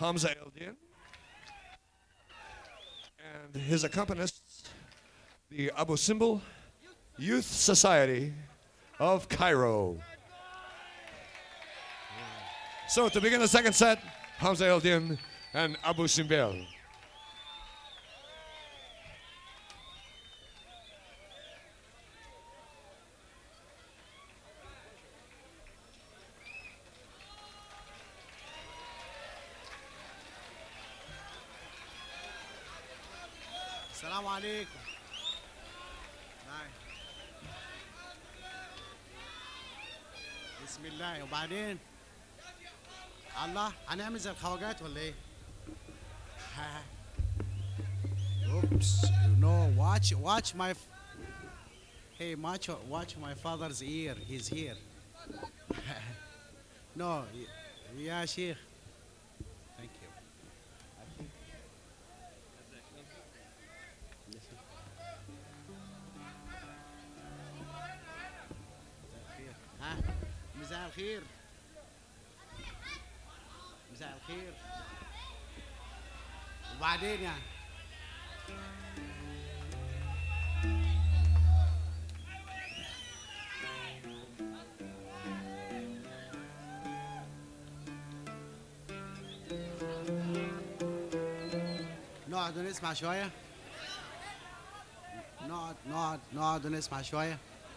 Hamza Eldin, and his accompanist, the Abu Simbel Youth Society of Cairo. So to begin the second set, Hamza Eldin and Abu Simbel. السلام عليكم هاي. بسم الله وبعدين الله هنعمل زي الخواجات ولا ايه؟ اوبس no watch watch my f- hey watch watch my father's ear he's here no y- yeah sheikh thank you الخير ها مساء الخير مساء الخير وبعدين يعني نقعد ونسمع شوية نقعد نقعد نقعد ونسمع شوية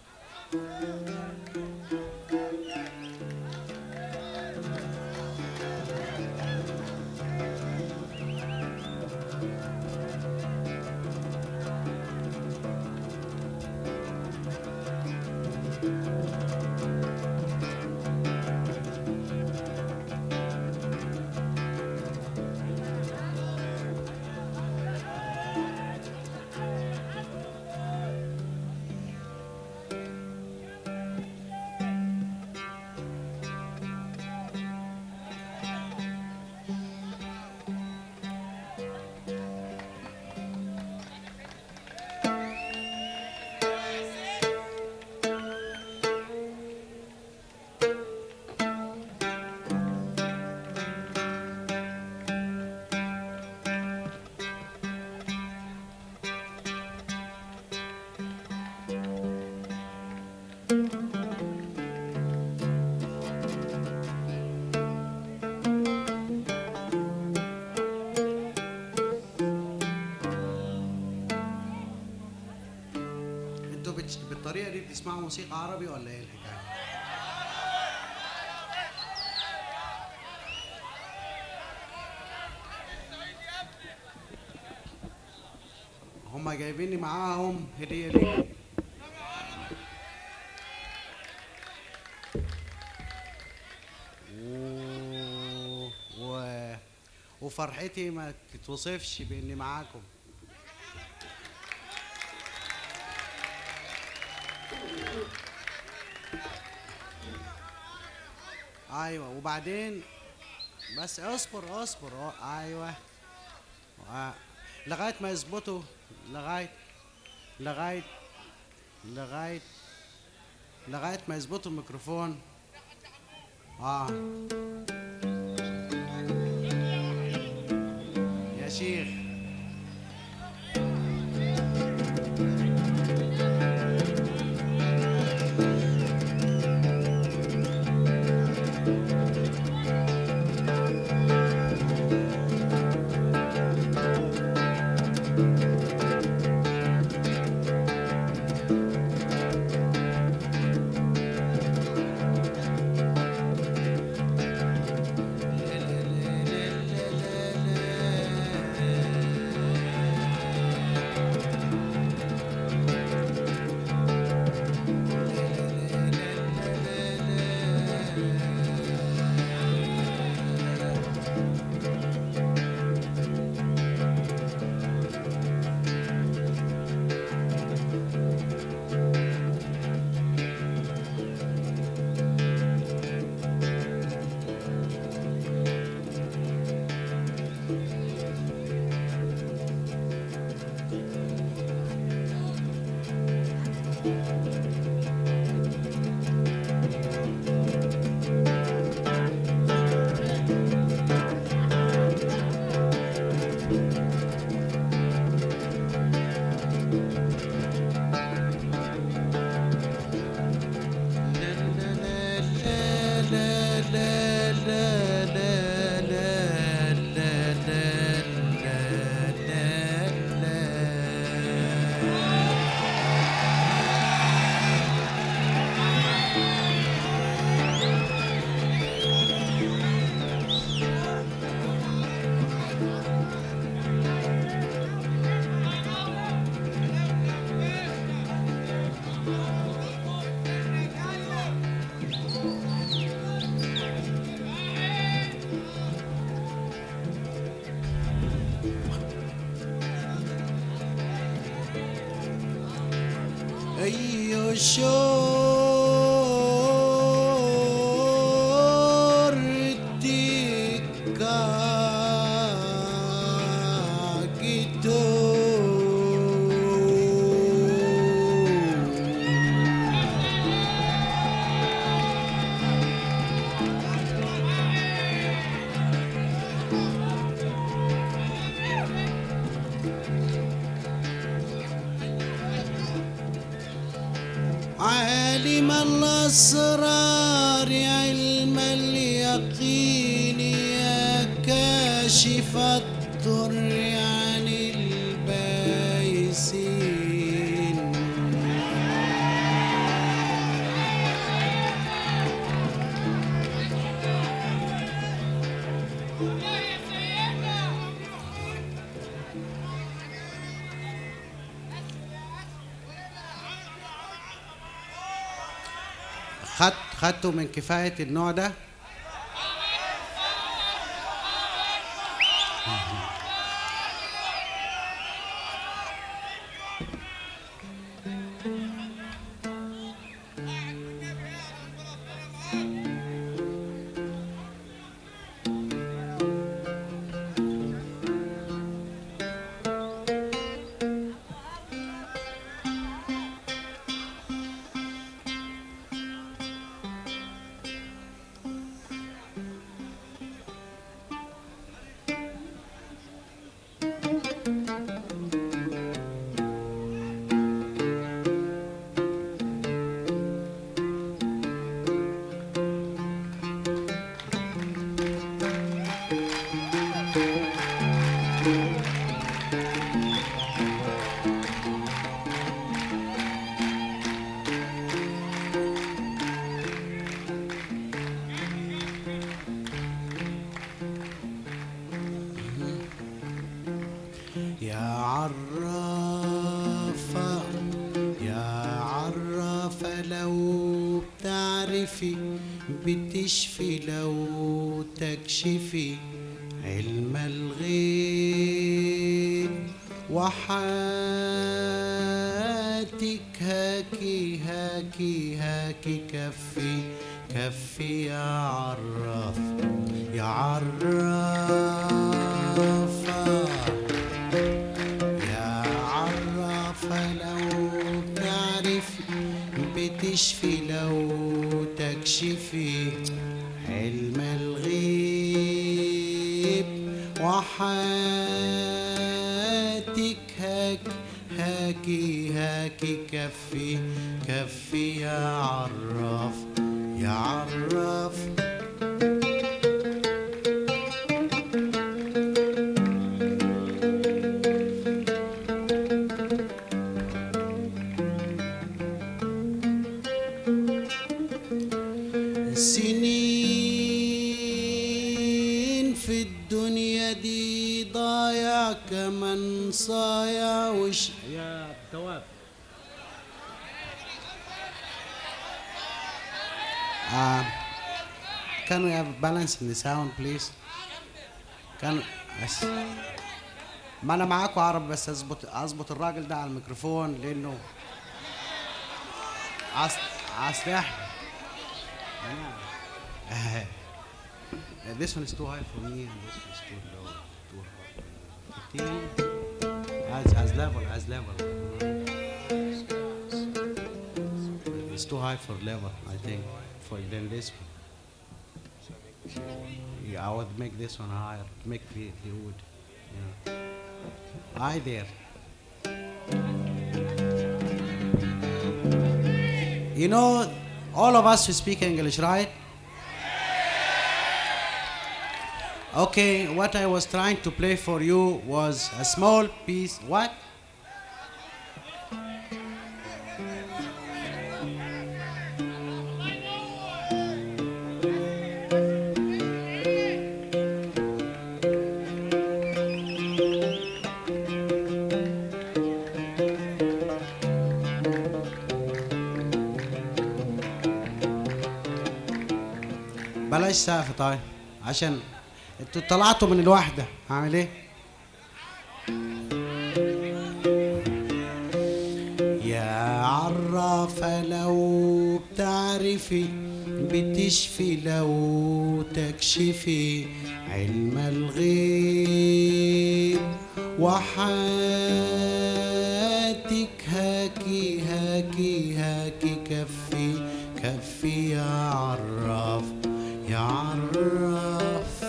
انتوا بتش... بالطريقة دي بتسمعوا موسيقى عربي ولا ايه الحكاية؟ هما جايبيني معاهم هدية ليه و... و... وفرحتي ما تتوصفش باني معاكم ايوه وبعدين بس اصبر اصبر أه، ايوه آه، لغايه ما يظبطوا لغايه لغايه لغايه لغايه ما يظبطوا الميكروفون اه يا شيخ عالم الأسرار علم اليقين يا كاشف الضر عن البايسين خدت خدتوا من كفاية النوع ده يا عرافة يا عرافة لو بتعرفي بتشفي لو تكشفي علم الغيب وحياتك هاكي هاكي هاكي كفي كفي يا عراف يا عرافة يا عرافة لو بتعرفي بتشفي لو تكشفي علم الغيب وحياتك هاك هاكي هاكي كفي كفي يا عراف يا عراف سنين في الدنيا دي ضايع كمن صايع وش يا تواب uh, can we have balance in the sound please كان بس ما انا معاكم عرب بس اظبط اظبط الراجل ده على الميكروفون لانه عص اصل احنا Uh, this one is too high for me, and this one is too low, too high. As, as level, as level. It's too high for level, I think, for then this one. Yeah, I would make this one higher, make the, the wood. Yeah. Hi there. You know, all of us who speak English, right? Okay, what I was trying to play for you was a small piece. What? بلاش سقف طيب عشان انتوا طلعتوا من الوحدة هعمل ايه؟ يا عرافة عرافة لو بتعرفي بتشفي لو تكشفي علم الغيب وحياتك هاكي هاكي هاكي كفي كفي يا عراف يا عراف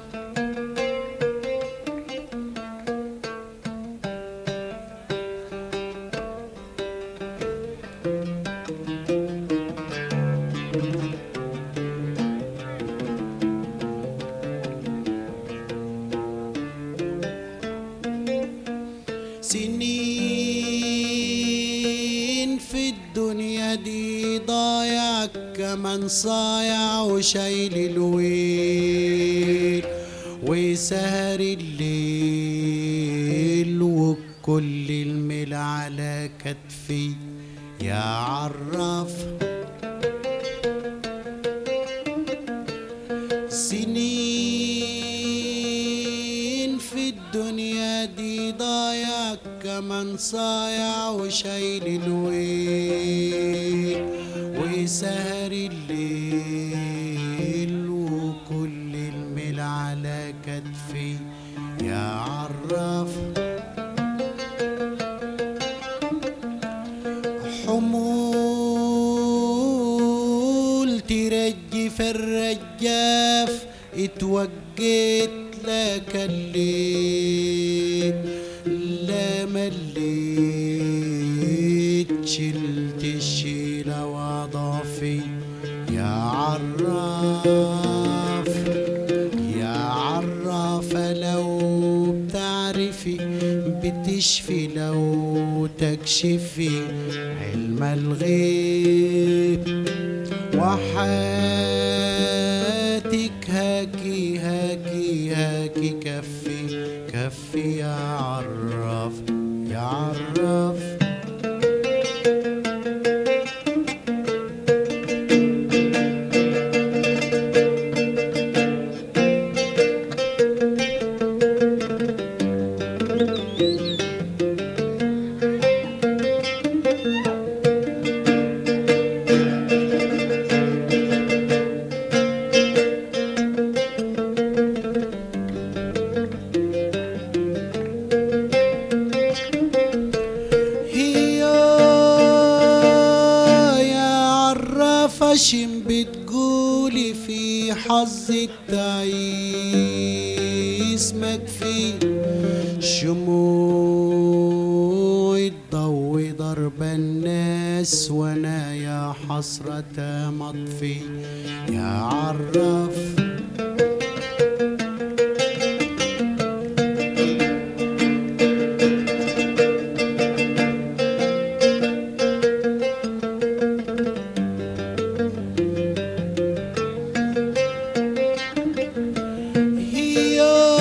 سنين في الدنيا دي ضايع كمان صايع وشايل الويل وسهر الليل وكل المل على كتفي يا عراف سنين في الدنيا دي ضايع كمان صايع وشايل الويل وسهر الليل وكل المل على كتفي يا عراف حمول ترجف الرجاف اتوجيت لك الليل لا مليت شلت الشيلة وضعفي يا عراف يا عرافة لو بتعرفي بتشفي لو تكشفي علم الغيب وحياتك هاكي هاكي هاكي كفي كفي يا عراف يا عراف هي يا عرافة شم بتقولي في حظ التعيس مكفي شموع الضوء ضرب الناس وانا يا حسرة مطفي يا عراف هي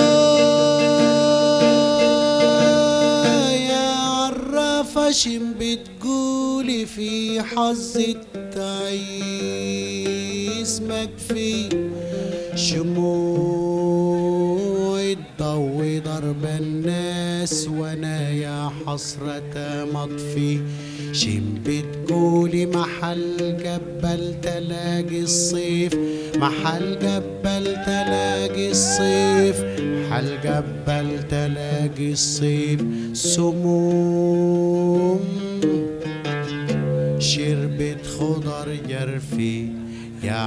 يا عرافة شم بتقولي في حظ التعيس مكفي شموع الضوء ضرب الناس وانا يا حسرة مطفي شم بتقولي محل جبل تلاقي الصيف محل جبل تلاقي الصيف محل جبل تلاقي الصيف سموم شربت خضر جرفي يا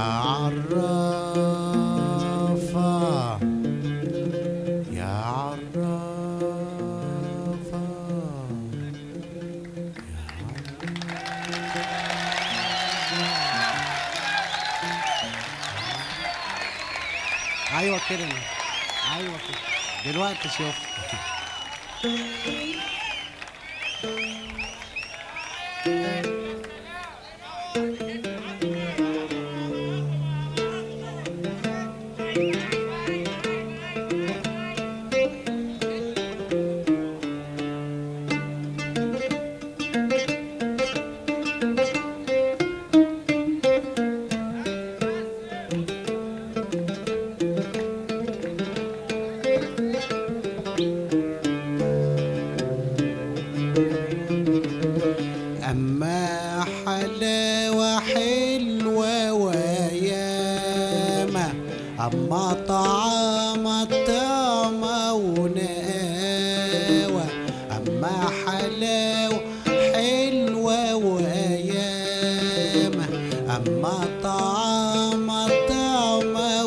عرافة يا عرافة ايوه كده ايوه كده دلوقتي شوف أما أما طعام الطعمة وناوة أما حلاوة حلوة وأيامة أما طعام الطعمة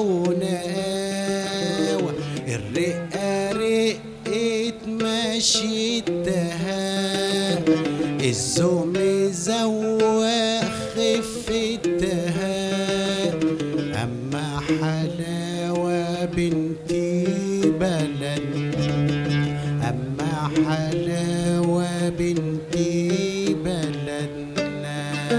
وناوة الرقة رقة مشيتها الزوم زوق خفتها أما حلاوة بنتي بلد أما حلاوة بنتي بلدنا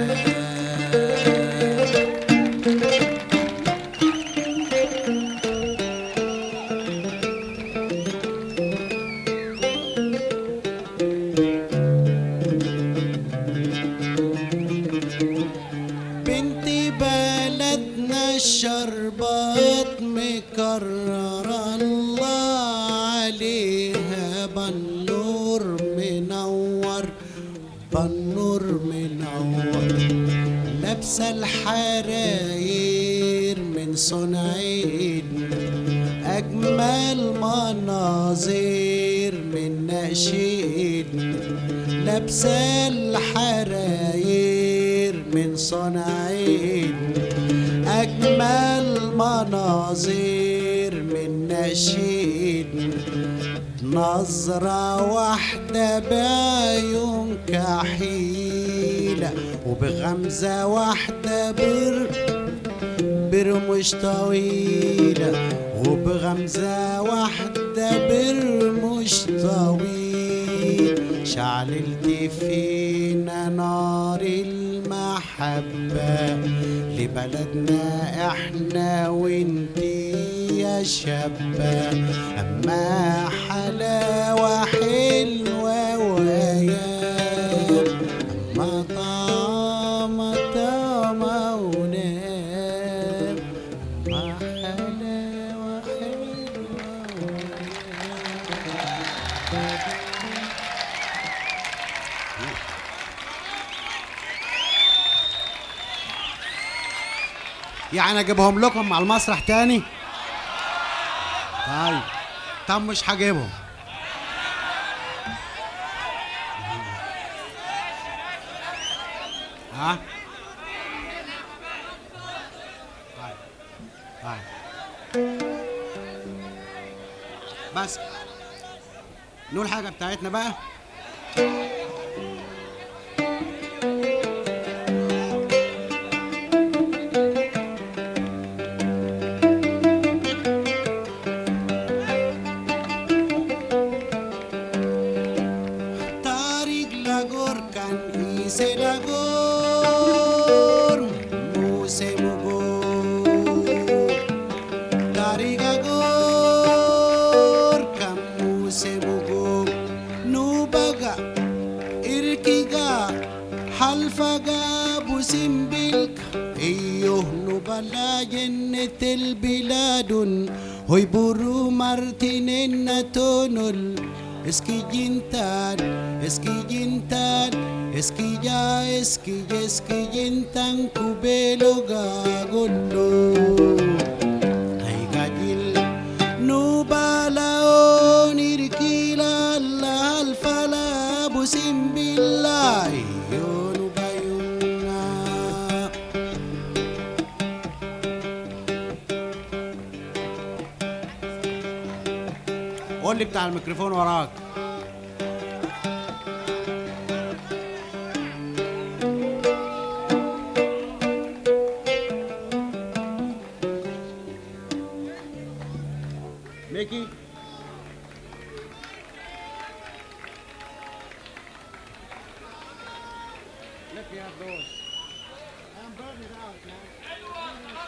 بنتي بلدنا الشربات مكرر الله عليها بنور منور بنور منور لابسة الحراير من صنع ايدنا أجمل مناظر من نقش ايدنا لابسة الحراير من صنع ايدنا أجمل مناظر من نقش ايدنا نظرة واحدة بعيون كحيلة وبغمزة واحدة بر برمش طويلة وبغمزة واحدة برمش طويل شعللت فينا نار المحبة لبلدنا احنا وانتي يا شابة أما حلاوة حلوة وأيام أما طعم طعم ونام أما حلاوة حلوة يعني اجيبهم لكم على المسرح تاني طيب طب مش هجيبهم ها طيب طيب بس نقول حاجه بتاعتنا بقى Tarik lagor kan ise lagor muse mugo Tarik lagor kan muse mugo nubaga irkiga halfaga busimbilk ايوه نبلا جنة البلاد هوي برو مارتين تونل اسكي جنتان اسكي جنتان اسكي جا اسكي جا اسكي جنتان كوبيلو غاغولو هاي غاجل نوبالاون إركيلا الله الفلا بسم بالله يونو بايونا قول لي بتاع الميكروفون وراك ميكي Let me have those. I'm burning out, man.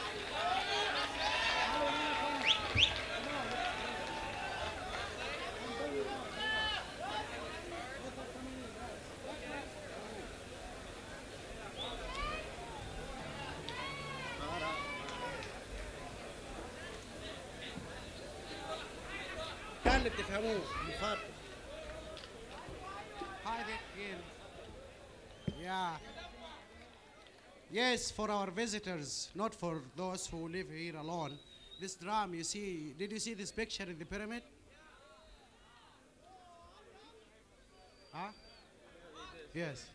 كان اللي بتفهموه مخاطب Hi there again. Yeah. Yes, for our visitors, not for those who live here alone. this drum, you see, did you see this picture in the pyramid? Huh? Yes.